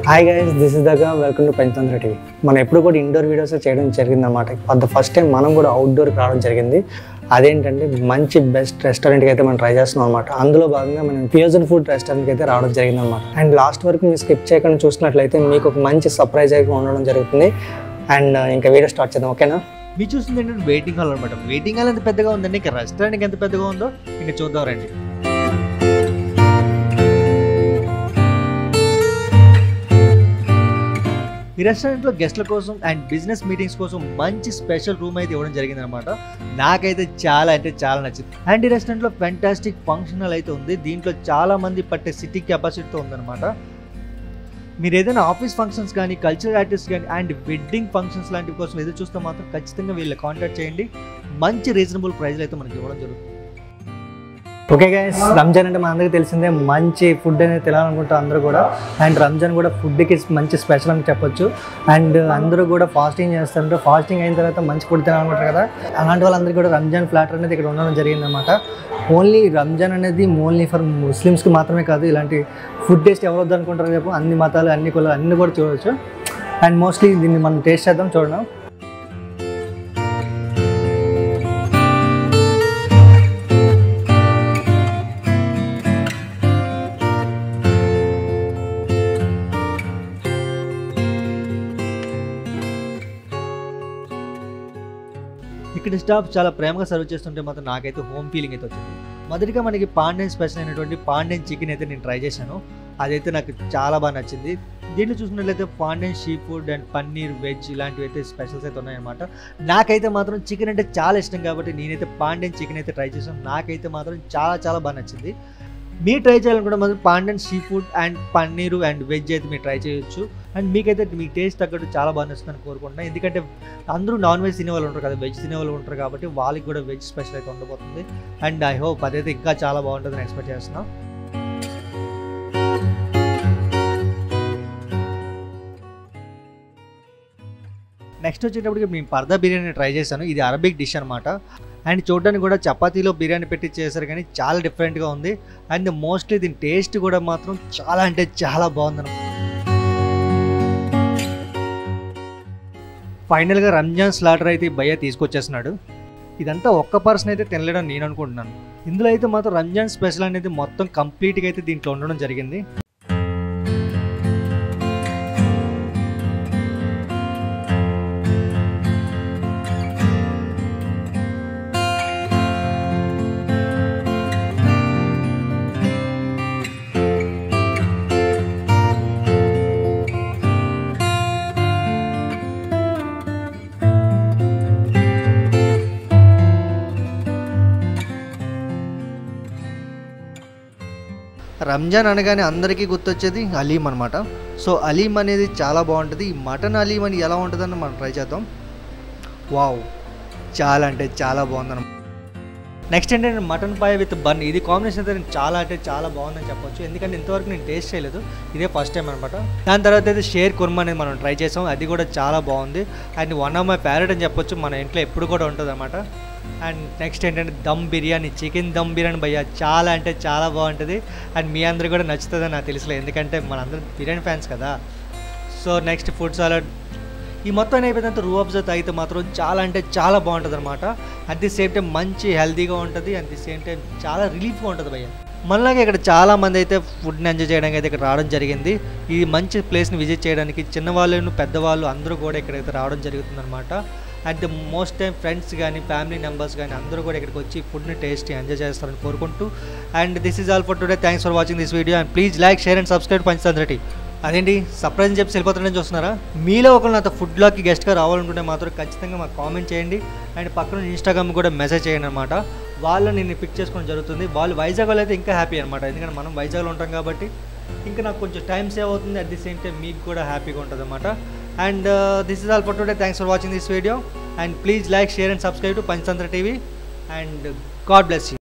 hi guys this is దగా welcome to Panchatantra TV మనం ఎప్పుడు కూడా ఇండోర్ వీడియోస్ చేయడం జరిగింది అనమాట అది ఫస్ట్ టైం మనం కూడా అవుట్డోర్కి రావడం జరిగింది అదేంటంటే మంచి బెస్ట్ రెస్టారెంట్కి అయితే మనం ట్రై చేస్తున్నాం అనమాట అందులో భాగంగా మనం ఫ్యూజన్ ఫుడ్ రెస్టారెంట్కి అయితే రావడం జరిగింది అనమాట అండ్ లాస్ట్ వరకు మీరు స్కిప్ చేయకుండా చూసినట్లయితే మీకు ఒక మంచి సర్ప్రైజ్ అయితే ఉండడం జరుగుతుంది అండ్ ఇంకా వీడియో స్టార్ట్ చేద్దాం ఓకేనా మీరు చూస్తుంది ఏంటంటే వెయిటింగ్ హాల్ అనమాట వెయిటింగ్ హాల్ ఎంత పెద్దగా ఉందండి ఇంకా రెస్టారెంట్ ఎంత పెద్దగా ఉందో ఇంకా చూద్దాం రండి ఈ రెస్టారెంట్లో గెస్ట్ల కోసం అండ్ బిజినెస్ మీటింగ్స్ కోసం మంచి స్పెషల్ రూమ్ అయితే ఇవ్వడం జరిగింది అనమాట నాకైతే చాలా అంటే చాలా నచ్చింది అండ్ ఈ రెస్టారెంట్లో ఫెంటాస్టిక్ ఫంక్షన్ హాల్ అయితే ఉంది దీంట్లో చాలా మంది పట్టే సిటీ కెపాసిటీతో ఉందన్నమాట మీరు ఏదైనా ఆఫీస్ ఫంక్షన్స్ కానీ కల్చరల్ యాక్టివిటీస్ కానీ అండ్ వెడ్డింగ్ ఫంక్షన్స్ లాంటి కోసం ఎదురు చూస్తే మాత్రం ఖచ్చితంగా వీళ్ళు కాంటాక్ట్ చేయండి మంచి రీజనబుల్ ప్రైస్లో అయితే మనకి ఇవ్వడం జరుగుతుంది ఓకే గైస్ రంజాన్ అంటే మనందరికీ తెలిసిందే మంచి ఫుడ్ అనేది తినాలనుకుంటారు అందరూ కూడా అండ్ రంజాన్ కూడా ఫుడ్కి మంచి స్పెషల్ అని చెప్పొచ్చు అండ్ అందరూ కూడా ఫాస్టింగ్ చేస్తుంటారు ఫాస్టింగ్ అయిన తర్వాత మంచి ఫుడ్ తినాలనుకుంటారు కదా అలాంటి వాళ్ళందరికీ కూడా రంజాన్ ఫ్లాటర్ అనేది ఇక్కడ ఉండడం జరిగిందనమాట ఓన్లీ రంజాన్ అనేది ఓన్లీ ఫర్ ముస్లిమ్స్కి మాత్రమే కాదు ఇలాంటి ఫుడ్ టేస్ట్ ఎవరు వద్దనుకుంటారో చెప్పు అన్ని మతాలు అన్ని కులాలు అన్ని కూడా చూడవచ్చు అండ్ మోస్ట్లీ దీన్ని మనం టేస్ట్ చేద్దాం చూడడం ఇక్కడ స్టాఫ్ చాలా ప్రేమగా సర్వ్ చేస్తుంటే మాత్రం నాకైతే హోమ్ ఫీలింగ్ అయితే వచ్చింది మొదటిగా మనకి పాండెన్ స్పెషల్ అయినటువంటి పాండెన్ చికెన్ అయితే నేను ట్రై చేశాను అదైతే నాకు చాలా బాగా నచ్చింది దీంట్లో చూసినట్లయితే పాండెన్ seafood and paneer veg ఇలాంటివి అయితే స్పెషల్స్ అయితే ఉన్నాయన్నమాట నాకైతే మాత్రం చికెన్ అంటే చాలా ఇష్టం కాబట్టి నేనైతే పాండెన్ చికెన్ అయితే ట్రై చేశాను నాకైతే మాత్రం చాలా చాలా బాగా నచ్చింది మీరు ట్రై చేయాలనుకుంటే మాత్రం పాండెన్ seafood and paneer and veg అయితే మీరు ట్రై చేయొచ్చు అండ్ మీకైతే మీ టేస్ట్ తగ్గట్టు చాలా బాగా నచ్చుతుందని కోరుకుంటున్నాను ఎందుకంటే అందరూ నాన్ వెజ్ తినే వాళ్ళు ఉంటారు కదా వెజ్ తినే వాళ్ళు ఉంటారు కాబట్టి వాళ్ళకి కూడా వెజ్ స్పెషల్ అయితే ఉండబోతుంది అండ్ ఐ హోప్ అదైతే ఇంకా చాలా బాగుంటుందని ఎక్స్పెక్ట్ చేస్తున్నాం నెక్స్ట్ వచ్చేటప్పటికి మేము పర్దా బిర్యానీ ట్రై చేశాను ఇది అరబిక్ డిష్ అనమాట అండ్ చూడడానికి కూడా చపాతీలో బిర్యానీ పెట్టి చేశారు కానీ చాలా డిఫరెంట్గా ఉంది అండ్ మోస్ట్లీ దీని టేస్ట్ కూడా మాత్రం చాలా అంటే చాలా బాగుంది ఫైనల్గా రంజాన్ స్లాటర్ అయితే ఈ భయ్య తీసుకొచ్చేస్తున్నాడు ఇదంతా ఒక్క పర్సన్ అయితే తినలేడని నేను అనుకుంటున్నాను ఇందులో అయితే మాత్రం రంజాన్ స్పెషల్ అనేది మొత్తం కంప్లీట్గా అయితే దీంట్లో ఉండడం జరిగింది రంజాన్ అనగానే అందరికీ గుర్తొచ్చేది అలీం అనమాట సో అలీం అనేది చాలా బాగుంటుంది ఈ మటన్ అలీం అని ఎలా ఉంటుందని మనం ట్రై చేద్దాం వావ్ చాలా అంటే చాలా బాగుందన్నమాట నెక్స్ట్ ఏంటంటే మటన్ పాయ విత్ బన్ ఇది కాంబినేషన్ అయితే నేను చాలా అంటే చాలా బాగుందని చెప్పొచ్చు ఎందుకంటే ఇంతవరకు నేను టేస్ట్ చేయలేదు ఇదే ఫస్ట్ టైం అనమాట దాని తర్వాత అయితే షేర్ కుర్మా అనేది మనం ట్రై చేసాం అది కూడా చాలా బాగుంది and one of my favourite అని చెప్పొచ్చు మన ఇంట్లో ఎప్పుడు కూడా ఉంటుంది అనమాట అండ్ నెక్స్ట్ ఏంటంటే దమ్ బిర్యానీ చికెన్ దమ్ బిర్యానీ భయ్య చాలా అంటే చాలా బాగుంటుంది అండ్ మీ అందరు కూడా నచ్చుతుందని నాకు తెలుసులే ఎందుకంటే మనందరం బిర్యానీ ఫ్యాన్స్ కదా సో నెక్స్ట్ ఫుడ్ సాలడ్ ఈ మొత్తం అయిపోయినంత రూ అబ్జా తాగితే మాత్రం చాలా అంటే చాలా బాగుంటుంది అనమాట అట్ ది సేమ్ టైం మంచి హెల్తీగా ఉంటుంది అట్ ది సేమ్ టైం చాలా రిలీఫ్గా ఉంటుంది భయ్య మనలాగే ఇక్కడ చాలా మంది అయితే ఫుడ్ని ఎంజాయ్ చేయడానికి అయితే ఇక్కడ రావడం జరిగింది ఈ మంచి ప్లేస్ని విజిట్ చేయడానికి చిన్నవాళ్ళు పెద్దవాళ్ళు అందరూ కూడా ఇక్కడైతే రావడం జరుగుతుంది అనమాట and the most time friends కానీ ఫ్యామిలీ మెంబర్స్ కానీ అందరూ కూడా ఇక్కడికి వచ్చి ఫుడ్ని టేస్ట్ ఎంజాయ్ చేస్తారని కోరుకుంటూ and this is all for today thanks for watching this video and please like share and subscribe పంచతంత్రటి అదేంటి సర్ప్రైజ్ అని చెప్పి వెళ్ళిపోతారని చూస్తున్నారా మీలో ఒకరు నాతో ఫుడ్ బ్లాగ్కి గెస్ట్గా రావాలనుకుంటే మాత్రం ఖచ్చితంగా మాకు కామెంట్ చేయండి అండ్ పక్కన ఇన్స్టాగ్రామ్ కూడా మెసేజ్ చేయండి అనమాట వాళ్ళు నేను పిక్ చేసుకోవడం జరుగుతుంది వాళ్ళు వైజాగ్ వాళ్ళు అయితే ఇంకా హ్యాపీ అనమాట ఎందుకంటే మనం వైజాగ్లో ఉంటాం కాబట్టి ఇంకా నాకు కొంచెం టైం సేవ్ అవుతుంది అట్ ది సేమ్ టైం మీకు కూడా హ్యాపీగా ఉంటుంది అనమాట and this is all for today thanks for watching this video and please like share and subscribe to Panchatantra TV and God bless you